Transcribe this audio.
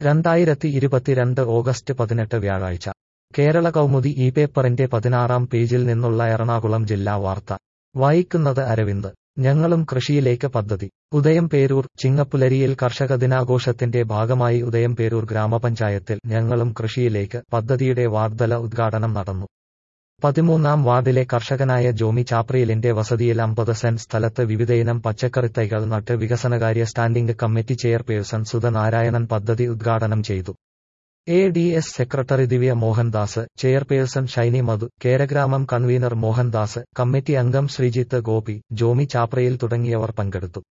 രണ്ടായിരത്തി ഇരുപത്തിരണ്ട് ഓഗസ്റ്റ് പതിനെട്ട് വ്യാഴാഴ്ച കേരള കൗമുദി ഈ പേപ്പറിന്റെ പതിനാറാം പേജിൽ നിന്നുള്ള എറണാകുളം ജില്ലാ വാർത്ത വായിക്കുന്നത് അരവിന്ദ് ഞങ്ങളും കൃഷിയിലേക്ക് പദ്ധതി ഉദയം പേരൂർ ചിങ്ങപ്പുലരിയിൽ കർഷക ദിനാഘോഷത്തിന്റെ ഭാഗമായി ഉദയം പേരൂർ ഗ്രാമപഞ്ചായത്തിൽ ഞങ്ങളും കൃഷിയിലേക്ക് പദ്ധതിയുടെ വാർഡ്തല ഉദ്ഘാടനം നടന്നു പതിമൂന്നാം വാർഡിലെ കർഷകനായ ജോമി ചാപ്രിയലിന്റെ വസതിയിൽ അമ്പത് സെന്റ് സ്ഥലത്ത് വിവിധയിനം പച്ചക്കറിത്തൈകൾ നട്ട് വികസനകാര്യ സ്റ്റാൻഡിംഗ് കമ്മിറ്റി ചെയർപേഴ്സൺ സുധനാരായണൻ പദ്ധതി ഉദ്ഘാടനം ചെയ്തു A D S secretary Divya Mohandas chairperson Shiny Madhu കേരഗ്രാമം കൺവീനർ മോഹൻദാസ് കമ്മിറ്റി അംഗം ശ്രീജിത്ത് ഗോപി ജോമി ചാപ്രയിൽ തുടങ്ങിയവർ പങ്കെടുത്തു